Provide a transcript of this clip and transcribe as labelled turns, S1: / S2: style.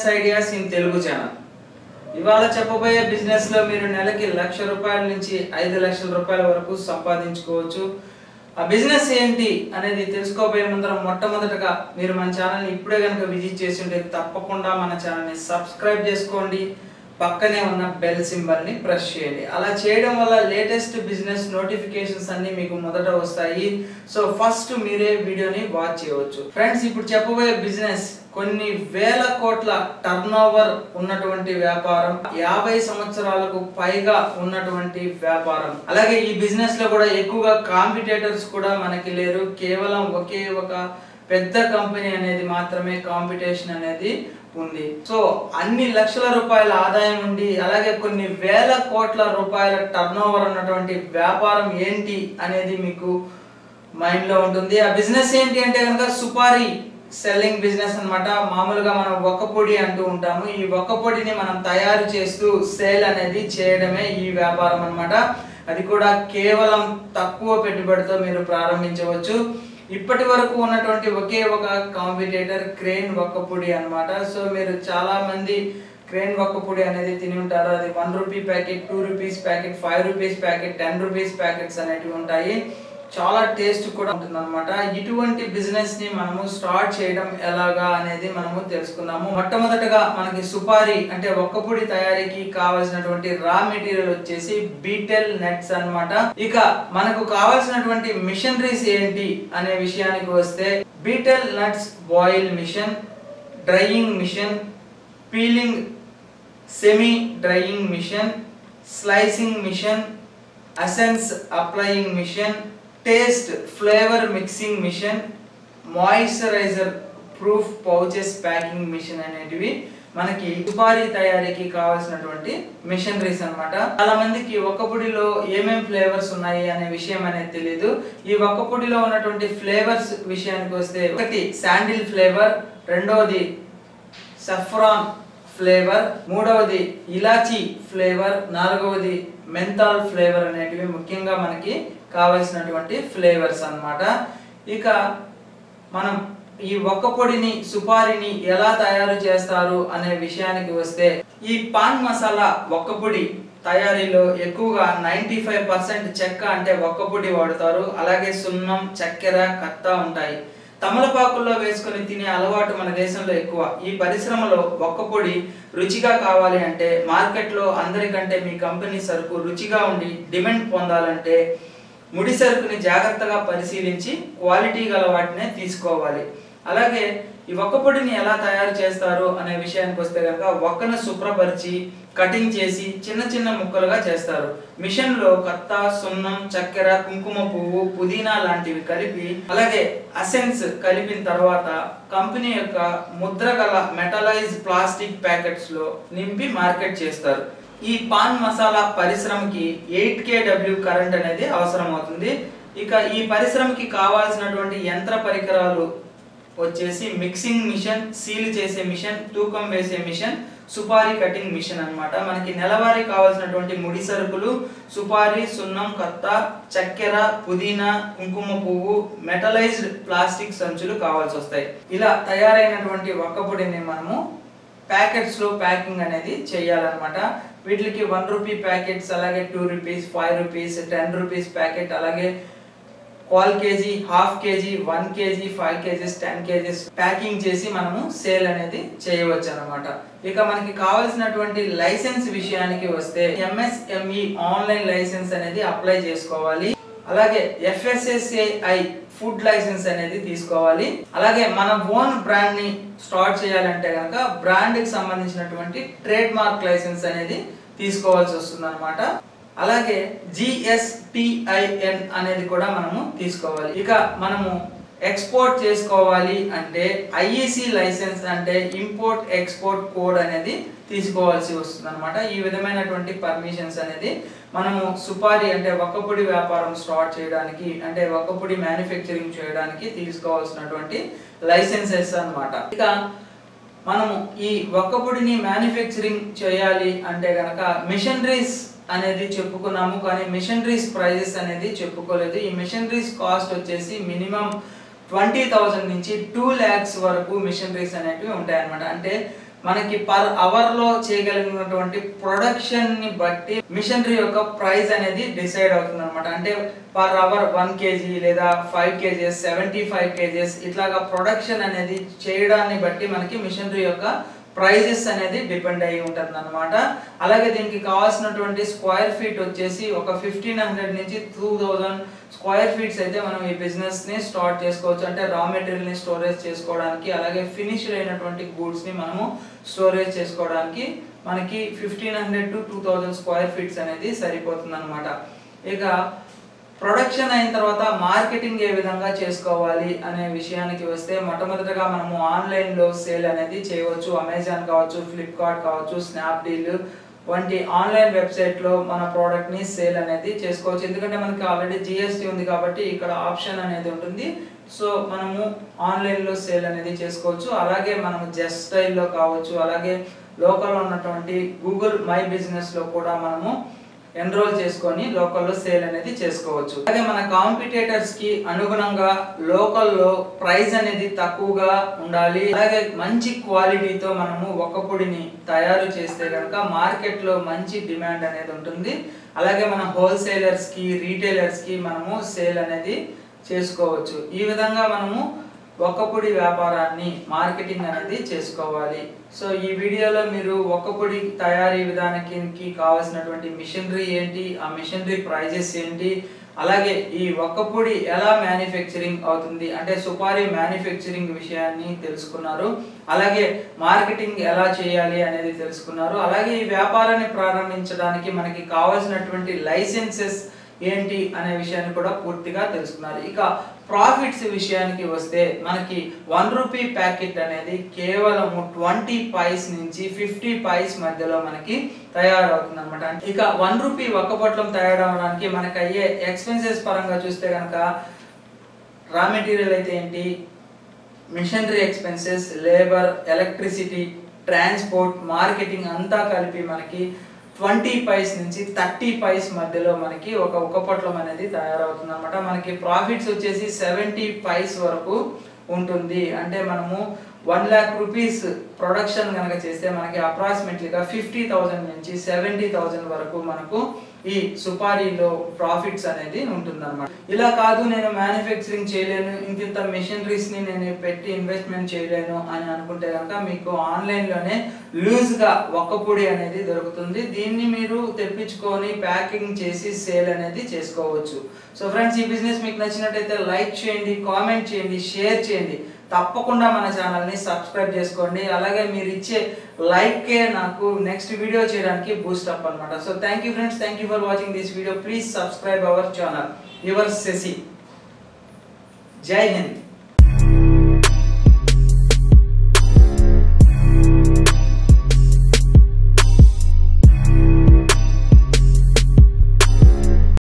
S1: business ideas in Telugu channel ఇవాళ చెప్పబోయే business లో మీరు నెలకి లక్ష రూపాయల నుంచి ఐదు లక్షల రూపాయల వరకు సంపాదించుకోవచ్చు ఆ బిజినెస్ ఏంటి అనేది తెలుసుకోబోయే ముందర మొట్టమొదటగా మీరు మన ఛానల్ని ఇప్పుడే కనుక విజిట్ చేసి ఉంటే తప్పకుండా మన ఛానల్ని సబ్స్క్రైబ్ చేసుకోండి పక్కనే ఉన్న బెల్ సింబల్ ని ప్రెస్ చేయండి అలా చేయడం వల్ల లేటెస్ట్ బిజినెస్ నోటిఫికేషన్స్ అన్ని మీకు మొదట వస్తాయి సో ఫస్ట్ మీరే వీడియోని వాచ్ చేయవచ్చు ఫ్రెండ్స్ ఇప్పుడు చెప్పబోయే బిజినెస్ కొన్ని వేల కోట్ల టర్న్ ఉన్నటువంటి వ్యాపారం యాభై సంవత్సరాలకు పైగా ఉన్నటువంటి వ్యాపారం అలాగే ఈ బిజినెస్ లో కూడా ఎక్కువగా కాంపిటేటర్స్ కూడా మనకి లేరు కేవలం ఒకే ఒక పెద్ద కంపెనీ అనేది మాత్రమే కాంపిటీషన్ అనేది ఉంది సో అన్ని లక్షల రూపాయల ఆదాయం ఉండి అలాగే కొన్ని వేల కోట్ల రూపాయల టర్న్ ఉన్నటువంటి వ్యాపారం ఏంటి అనేది మీకు మైండ్ లో ఉంటుంది ఆ బిజినెస్ ఏంటి అంటే కనుక సుపారీ సెల్లింగ్ బిజినెస్ అన్నమాట మామూలుగా మనం ఒక్క పొడి అంటూ ఉంటాము ఈ ఒక్క పొడిని మనం తయారు చేస్తూ సేల్ అనేది చేయడమే ఈ వ్యాపారం అన్నమాట అది కూడా కేవలం తక్కువ పెట్టుబడితో మీరు ప్రారంభించవచ్చు ఇప్పటి వరకు ఉన్నటువంటి ఒకే ఒక కాంపిటేటర్ క్రేన్ ఒక్కపొడి అన్నమాట సో మీరు చాలా మంది క్రేన్ ఒక్కపొడి అనేది తిని ఉంటారు అది one rupee packet two rupees packet five rupees packet ten rupees packets అనేటివి ఉంటాయి చాలా టేస్ట్ కూడా ఉంటుందన్నమాట ఇటువంటి బిజినెస్ ని మనము స్టార్ట్ చేయడం ఎలాగా అనేది మనము తెలుసుకుందాము మొట్టమొదటగా మనకి సుపారీ అంటే ఒక్కపొడి తయారీకి కావాల్సినటువంటి రా మెటీరియల్ వచ్చేసి బీటెల్ నెట్స్ అన్నమాట ఇక మనకు కావాల్సినటువంటి మిషనరీస్ ఏంటి అనే విషయానికి వస్తే betel nuts boil machine drying machine peeling semi drying machine slicing machine essence applying machine taste flavour mixing machine moisturiser proof pouches packing machine అనేటివి మనకి సుపారీ తయారీకి కావాల్సినటువంటి మిషనరీస్ అన్నమాట చాలా మందికి ఒక్క పొడిలో ఏమేం ఫ్లేవర్స్ ఉన్నాయి అనే విషయం అనేది తెలియదు ఈ ఒక్క పొడిలో ఉన్నటువంటి ఫ్లేవర్స్ విషయానికి వస్తే ఒకటి శాండిల్ ఫ్లేవర్ రెండవది సఫ్రాన్ ఫ్లేవర్ మూడవది ఇలాచీ ఫ్లేవర్ నాలుగవది మెంతాల్ ఫ్లేవర్ అనేటివి ముఖ్యంగా మనకి కావలసినటువంటి ఫ్లేవర్స్ అన్నమాట ఇక మనం ఈ ఒక్క పొడిని సుపారిని ఎలా తయారు చేస్తారు అనే విషయానికి వస్తే ఈ పాన్ మసాలా ఒక్క పొడి తయారీలో ఎక్కువగా నైంటీ ఫైవ్ పర్సెంట్ చెక్క అంటే ఒక్క పొడి వాడుతారు అలాగే సున్నం చక్కెర కత్త ఉంటాయి తమలపాకుల్లో వేసుకొని తినే అలవాటు మన దేశంలో ఎక్కువ ఈ పరిశ్రమలో ఒక్క పొడి రుచిగా కావాలి అంటే మార్కెట్లో అందరికంటే మీ కంపెనీ సరుకు రుచిగా ఉండి డిమాండ్ పొందాలంటే ముడి సరుకుని జాగ్రత్తగా పరిశీలించి క్వాలిటీ గల వాటినే తీసుకోవాలి అలాగే ఈ ఒక్క పొడిని ఎలా తయారు చేస్తారు అనే విషయానికి వస్తే కనుక ఒక్కను శుభ్రపరిచి కటింగ్ చేసి చిన్న చిన్న ముక్కలుగా చేస్తారు మిషన్ లో కత్త సున్నం చక్కెర కుంకుమ పువ్వు పుదీనా లాంటివి కలిపి అలాగే అసెన్స్ కలిపిన తర్వాత కంపెనీ యొక్క ముద్ర గల మెటలైజ్ ప్లాస్టిక్ ప్యాకెట్స్ లో నింపి మార్కెట్ చేస్తారు ఈ పాన్ మసాలా పరిశ్రమకి ఎయిట్ కేడబ్ల్యూ కరెంట్ అనేది అవసరం అవుతుంది ఇక ఈ పరిశ్రమకి కావాల్సినటువంటి యంత్ర పరికరాలు వచ్చేసి మిక్సింగ్ మిషన్ సీల్ చేసే మిషన్ తూకం వేసే మిషన్ సుపారీ కటింగ్ మిషన్ అన్నమాట మనకి నెలవారీ కావాల్సినటువంటి ముడి సరుకులు సుపారీ సున్నం కత్త చక్కెర పుదీనా కుంకుమ పువ్వు మెటలైజ్డ్ ప్లాస్టిక్ సంచులు కావాల్సి వస్తాయి ఇలా తయారైనటువంటి ఒక్క పొడిని మనము ప్యాకెట్స్ లో ప్యాకింగ్ అనేది చేయాలన్నమాట వీటికి వన్ రూపీ ప్యాకెట్స్ అలాగే two rupees five rupees ten rupees packet అలాగే కాల్ KG half KG one KG five KGs ten KGs packing చేసి మనము సేల్ అనేది చేయవచ్చు అనమాట ఇక మనకి కావాల్సినటువంటి లైసెన్స్ విషయానికి వస్తే ఎంఎస్ఎంఈ ఆన్లైన్ లైసెన్స్ అనేది అప్లై చేసుకోవాలి అలాగే ఎఫ్ఎస్ఎస్ఏఐ ఫుడ్ లైసెన్స్ అనేది తీసుకోవాలి అలాగే మన ఓన్ బ్రాండ్ ని స్టార్ట్ చేయాలంటే కనుక బ్రాండ్ కి సంబంధించినటువంటి ట్రేడ్ మార్క్ లైసెన్స్ అనేది తీసుకోవాల్సి వస్తుంది అనమాట అలాగే జిఎస్టిఐఎన్ అనేది కూడా మనము తీసుకోవాలి ఇక మనము ఎక్స్పోర్ట్ చేసుకోవాలి అంటే ఐఈసి లైసెన్స్ అంటే ఇంపోర్ట్ ఎక్స్పోర్ట్ కోడ్ అనేది తీసుకోవాల్సి వస్తుంది అనమాట ఈ విధమైనటువంటి పర్మిషన్స్ అనేది మనము సుపారీ అంటే ఒక్కపొడి వ్యాపారం స్టార్ట్ చేయడానికి అంటే ఒక్కపొడి మ్యానుఫ్యాక్చరింగ్ చేయడానికి తీసుకోవాల్సినటువంటి లైసెన్సెస్ అన్నమాట ఇక మనము ఈ ఒక్కపొడిని మ్యానుఫ్యాక్చరింగ్ చేయాలి అంటే గనక మిషనరీస్ అనేది చెప్పుకున్నాము కానీ మిషనరీస్ ప్రైజెస్ అనేది చెప్పుకోలేదు ఈ మిషనరీస్ కాస్ట్ వచ్చేసి మినిమం ట్వంటీ థౌజండ్ నుంచి టూ ల్యాక్స్ వరకు మిషనరీస్ అనేటివి ఉంటాయి అనమాట అంటే మనకి పర్ అవర్ లో చేయగలిగినటువంటి ప్రొడక్షన్ ని బట్టి మిషనరీ యొక్క ప్రైస్ అనేది డిసైడ్ అవుతుంది అనమాట అంటే పర్ అవర్ వన్ కేజీ లేదా five KGs seventy five KGs ఇట్లాగా ప్రొడక్షన్ అనేది చేయడాన్ని బట్టి మనకి మిషనరీ యొక్క ప్రైజెస్ అనేది డిపెండ్ అయి ఉంటుంది అనమాట అలాగే దీనికి కావాల్సినటువంటి స్క్వేర్ ఫీట్ వచ్చేసి ఒక ఫిఫ్టీన్ హండ్రెడ్ నుంచి టూ థౌజండ్ స్క్వేర్ ఫీట్స్ అయితే మనం ఈ బిజినెస్ ని స్టార్ట్ చేసుకోవచ్చు అంటే రా మెటీరియల్ ని స్టోరేజ్ చేసుకోవడానికి అలాగే ఫినిష్డ్ అయినటువంటి గూడ్స్ ని మనము స్టోరేజ్ చేసుకోవడానికి మనకి fifteen hundred to two thousand square feets అనేది సరిపోతుంది అనమాట ఇక ప్రొడక్షన్ అయిన తర్వాత మార్కెటింగ్ ఏ విధంగా చేసుకోవాలి అనే విషయానికి వస్తే మొట్టమొదటగా మనము ఆన్లైన్లో సేల్ అనేది చేయవచ్చు అమెజాన్ కావచ్చు ఫ్లిప్కార్ట్ కావచ్చు స్నాప్డీల్ వంటి ఆన్లైన్ వెబ్సైట్లో మన ప్రోడక్ట్ని సేల్ అనేది చేసుకోవచ్చు ఎందుకంటే మనకి ఆల్రెడీ జిఎస్టీ ఉంది కాబట్టి ఇక్కడ ఆప్షన్ అనేది ఉంటుంది సో మనము ఆన్లైన్లో సేల్ అనేది చేసుకోవచ్చు అలాగే మనము జస్ట్ స్టైల్లో కావచ్చు అలాగే లోకల్లో ఉన్నటువంటి గూగుల్ మై బిజినెస్లో కూడా మనము ఎన్రోల్ చేసుకొని లోకల్లో సేల్ అనేది చేసుకోవచ్చు అలాగే మన కాంపిటేటర్స్ కి అనుగుణంగా లోకల్లో ప్రైస్ అనేది తక్కువగా ఉండాలి అలాగే మంచి క్వాలిటీతో మనము ఒక పొడిని తయారు చేస్తే కనుక మార్కెట్ లో మంచి డిమాండ్ అనేది ఉంటుంది అలాగే మన హోల్సేలర్స్ కి రీటైలర్స్ కి మనము సేల్ అనేది చేసుకోవచ్చు ఈ విధంగా మనము ఒక్కపొడి వ్యాపారాన్ని మార్కెటింగ్ అనేది చేసుకోవాలి సో ఈ వీడియోలో మీరు ఒక్కపొడి తయారీ విధానానికి కావాల్సినటువంటి మిషనరీ ఏంటి ఆ మిషనరీ ప్రైజెస్ ఏంటి అలాగే ఈ ఒక్కపొడి ఎలా మ్యానుఫ్యాక్చరింగ్ అవుతుంది అంటే సుపారీ మ్యానుఫ్యాక్చరింగ్ విషయాన్ని తెలుసుకున్నారు అలాగే మార్కెటింగ్ ఎలా చేయాలి అనేది తెలుసుకున్నారు అలాగే ఈ వ్యాపారాన్ని ప్రారంభించడానికి మనకి కావాల్సినటువంటి లైసెన్సెస్ ఏంటి అనే విషయాన్ని కూడా పూర్తిగా తెలుసుకున్నారు ఇక ప్రాఫిట్స్ విషయానికి వస్తే మనకి వన్ రూపీ ప్యాకెట్ అనేది కేవలం ట్వంటీ పైస్ నుంచి ఫిఫ్టీ పైస్ మధ్యలో మనకి తయారవుతుంది అనమాట ఇక వన్ రూపీ ఒక్క పొట్లం తయారవడానికి మనకి అయ్యే ఎక్స్పెన్సెస్ పరంగా చూస్తే కనుక రా మెటీరియల్ అయితే ఏంటి machinery expenses labour electricity transport marketing అంతా కలిపి మనకి ట్వంటీ పైస్ నుంచి థర్టీ పైస్ మధ్యలో మనకి ఒక ఉక్కపొట్లం అనేది తయారవుతుంది అనమాట మనకి ప్రాఫిట్స్ వచ్చేసి సెవెంటీ పైస్ వరకు ఉంటుంది అంటే మనము వన్ ల్యాక్ రూపీస్ ప్రొడక్షన్ కనుక చేస్తే మనకి అప్రాక్సిమేట్లీగా ఫిఫ్టీ థౌజండ్ నుంచి సెవెంటీ థౌజండ్ వరకు మనకు ఈ సుపారీలో ప్రాఫిట్స్ అనేది ఉంటుందన్నమాట ఇలా కాదు నేను మ్యానుఫ్యాక్చరింగ్ చేయలేను ఇంత మెషినరీస్ ని నేను పెట్టి ఇన్వెస్ట్మెంట్ చేయలేను అని అనుకుంటే కనుక మీకు ఆన్లైన్ లోనే లూజ్ గా ఒక్క పొడి అనేది దొరుకుతుంది దీన్ని మీరు తెప్పించుకొని ప్యాకింగ్ చేసి సేల్ అనేది చేసుకోవచ్చు సో ఫ్రెండ్స్ ఈ బిజినెస్ మీకు నచ్చినట్టయితే లైక్ చేయండి కామెంట్ చేయండి షేర్ చేయండి తప్పకుండా మన ఛానల్ని సబ్స్క్రైబ్ చేసుకోండి అలాగే మీరు ఇచ్చే లైకే నాకు నెక్స్ట్ వీడియో చేయడానికి బూస్ట్ అప్ అనమాట so thank you friends thank you for watching this video please subscribe our channel your Shashi జై హింద్